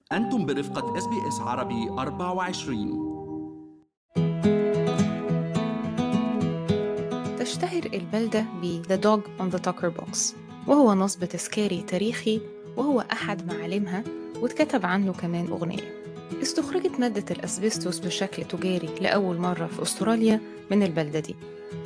أنتم برفقة اس بي اس عربي 24 تشتهر البلدة ب The Dog on the Tucker Box وهو نصب تذكاري تاريخي وهو أحد معالمها واتكتب عنه كمان أغنية استخرجت مادة الأسبستوس بشكل تجاري لأول مرة في أستراليا من البلدة دي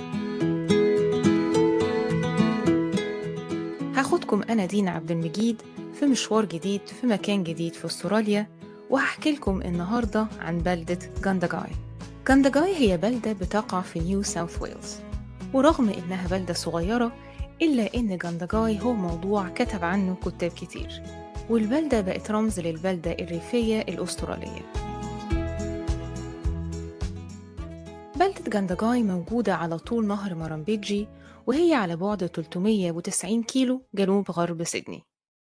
هاخدكم أنا دينا عبد المجيد في مشوار جديد في مكان جديد في أستراليا وهحكي لكم النهاردة عن بلدة غانداغاي غانداغاي هي بلدة بتقع في نيو ساوث ويلز ورغم إنها بلدة صغيرة إلا إن غانداغاي هو موضوع كتب عنه كتاب كتير والبلدة بقت رمز للبلدة الريفية الأسترالية بلدة غانداغاي موجودة على طول نهر مرامبيجي وهي على بعد 390 كيلو جنوب غرب سيدني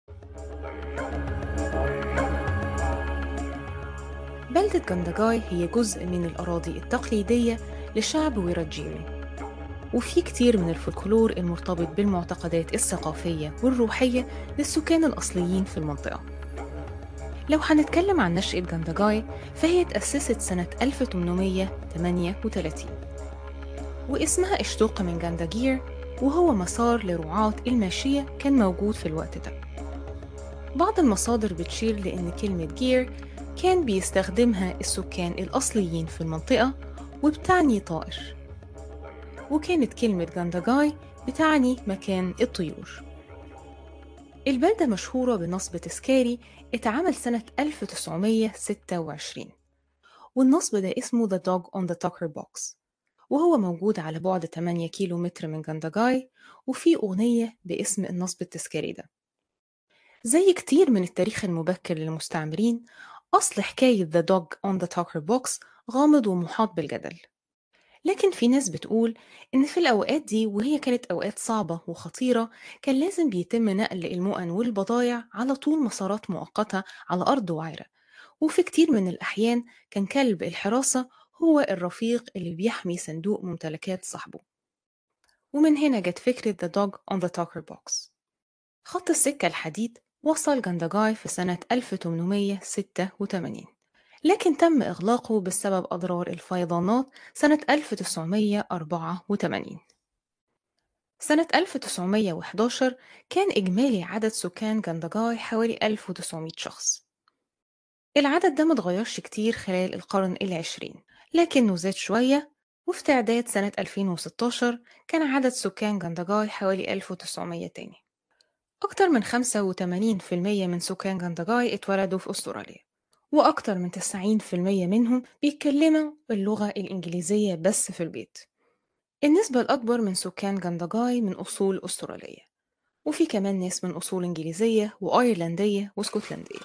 بلدة غانداغاي هي جزء من الأراضي التقليدية لشعب ويراجيري وفي كتير من الفولكلور المرتبط بالمعتقدات الثقافية والروحية للسكان الأصليين في المنطقة لو هنتكلم عن نشأة غانداغاي فهي تأسست سنة 1838 واسمها اشتق من غانداجير وهو مسار لرعاة الماشية كان موجود في الوقت ده بعض المصادر بتشير لأن كلمة جير كان بيستخدمها السكان الأصليين في المنطقة وبتعني طائر وكانت كلمة غانداغاي بتعني مكان الطيور البلدة مشهورة بنصب تذكاري اتعمل سنة 1926 والنصب ده اسمه The Dog on the Tucker Box وهو موجود على بعد 8 كيلو متر من غانداغاي وفي أغنية باسم النصب التذكاري ده زي كتير من التاريخ المبكر للمستعمرين أصل حكاية The Dog on the Tucker Box غامض ومحاط بالجدل لكن في ناس بتقول إن في الأوقات دي وهي كانت أوقات صعبة وخطيرة كان لازم بيتم نقل المؤن والبضايع على طول مسارات مؤقتة على أرض وعرة وفي كتير من الأحيان كان كلب الحراسة هو الرفيق اللي بيحمي صندوق ممتلكات صاحبه ومن هنا جت فكرة The Dog on the Tucker Box خط السكة الحديد وصل غانداغاي في سنة 1886 لكن تم إغلاقه بسبب أضرار الفيضانات سنة 1984 سنة 1911 كان إجمالي عدد سكان غانداغاي حوالي 1900 شخص العدد ده متغيرش كتير خلال القرن العشرين لكنه زاد شوية وفي تعداد سنة 2016 كان عدد سكان غانداغاي حوالي 1900 تاني أكتر من 85% من سكان غانداغاي اتولدوا في أستراليا وأكتر من 90% منهم بيتكلموا اللغة الإنجليزية بس في البيت النسبة الأكبر من سكان غانداغاي من أصول أسترالية وفي كمان ناس من أصول إنجليزية وأيرلندية واسكتلندية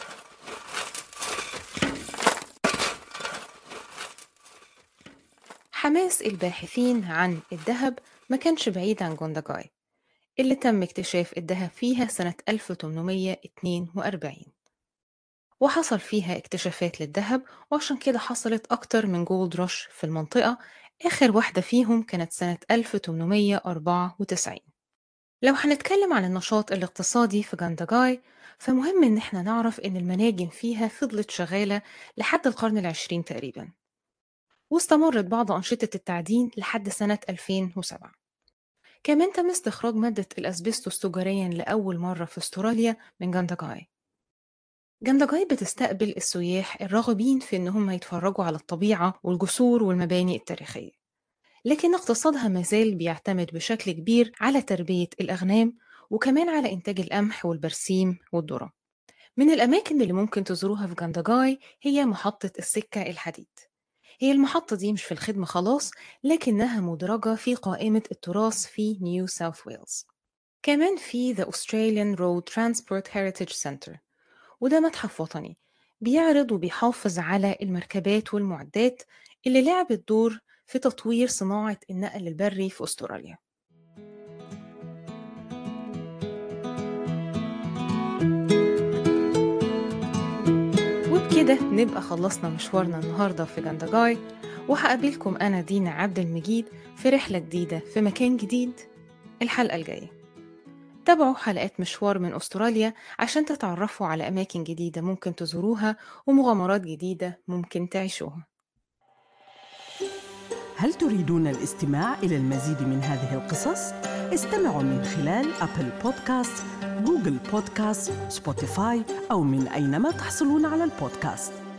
حماس الباحثين عن الذهب ما كانش بعيد عن غانداغاي اللي تم اكتشاف الذهب فيها سنة 1842 وحصل فيها اكتشافات للذهب وعشان كده حصلت أكتر من جولد رش في المنطقة آخر واحدة فيهم كانت سنة 1894 لو هنتكلم عن النشاط الاقتصادي في غانداغاي فمهم إن احنا نعرف إن المناجم فيها فضلت شغالة لحد القرن العشرين تقريبا واستمرت بعض أنشطة التعدين لحد سنة 2007 كمان تم استخراج مادة الأسبستوس تجاريا لأول مرة في استراليا من غانداغاي غانداغاي بتستقبل السياح الراغبين في إن هم يتفرجوا على الطبيعة والجسور والمباني التاريخية لكن اقتصادها مازال بيعتمد بشكل كبير على تربية الأغنام وكمان على إنتاج القمح والبرسيم والذرة من الأماكن اللي ممكن تزوروها في غانداغاي هي محطة السكة الحديد هي المحطة دي مش في الخدمة خلاص لكنها مدرجة في قائمة التراث في نيو ساوث ويلز كمان في The Australian Road Transport Heritage Center وده متحف وطني بيعرض وبيحافظ على المركبات والمعدات اللي لعبت دور في تطوير صناعة النقل البري في أستراليا وبكده نبقى خلصنا مشوارنا النهاردة في غانداغاي وهقابلكم أنا دينا عبد المجيد في رحلة جديدة في مكان جديد الحلقة الجاية تابعوا حلقات مشوار من أستراليا عشان تتعرفوا على أماكن جديدة ممكن تزوروها ومغامرات جديدة ممكن تعيشوها هل تريدون الاستماع إلى المزيد من هذه القصص؟ استمعوا من خلال أبل بودكاست، جوجل بودكاست، سبوتيفاي أو من أينما تحصلون على البودكاست